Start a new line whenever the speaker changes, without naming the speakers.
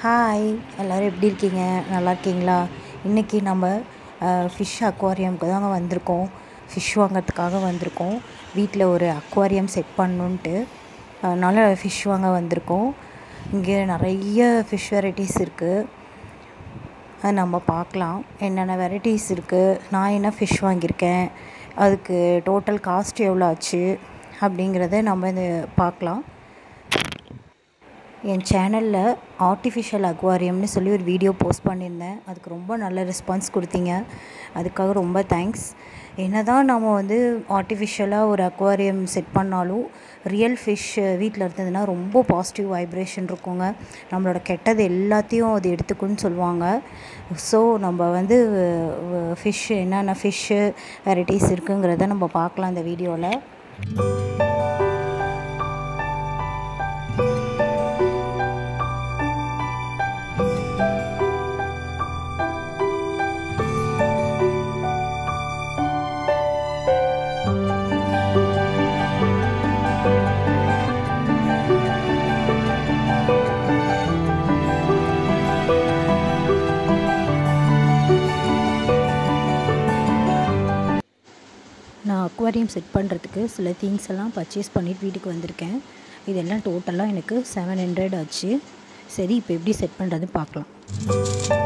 hi எல்லோரும் எப்படி இருக்கீங்க நல்லா இருக்கீங்களா இன்றைக்கி நம்ம ஃபிஷ் அக்வாரியமுக்கு தாங்க வந்திருக்கோம் ஃபிஷ் வாங்கிறதுக்காக வந்திருக்கோம் வீட்டில் ஒரு அக்வாரியம் செட் பண்ணணுன்ட்டு அதனால் ஃபிஷ் வாங்க வந்திருக்கோம் இங்கே நிறைய ஃபிஷ் வெரைட்டிஸ் இருக்குது அது நம்ம பார்க்கலாம் என்னென்ன வெரைட்டிஸ் இருக்குது நான் என்ன ஃபிஷ் வாங்கியிருக்கேன் அதுக்கு டோட்டல் காஸ்ட் எவ்வளோ ஆச்சு அப்படிங்கிறத நம்ம இது பார்க்கலாம் என் சேனலில் ஆர்டிஃபிஷியல் அக்வாரியம்னு சொல்லி ஒரு வீடியோ போஸ்ட் பண்ணியிருந்தேன் அதுக்கு ரொம்ப நல்ல ரெஸ்பான்ஸ் கொடுத்தீங்க அதுக்காக ரொம்ப தேங்க்ஸ் என்ன தான் நம்ம வந்து ஆர்டிஃபிஷியலாக ஒரு அக்வாரியம் செட் பண்ணாலும் ரியல் ஃபிஷ் வீட்டில் இருந்ததுன்னா ரொம்ப பாசிட்டிவ் வைப்ரேஷன் இருக்குங்க நம்மளோட கெட்டது எல்லாத்தையும் அது எடுத்துக்குன்னு சொல்லுவாங்க ஸோ நம்ம வந்து ஃபிஷ் என்னென்ன ஃபிஷ்ஷு வெரைட்டிஸ் இருக்குங்கிறத நம்ம பார்க்கலாம் இந்த வீடியோவில் நான் அக்வாரியம் செட் பண்ணுறதுக்கு சில திங்ஸ் எல்லாம் பர்ச்சேஸ் பண்ணிட்டு வீட்டுக்கு வந்திருக்கேன் இதெல்லாம் டோட்டலாக எனக்கு செவன் ஹண்ட்ரட் ஆச்சு சரி இப்போ எப்படி செட் பண்ணுறதுன்னு பார்க்கலாம்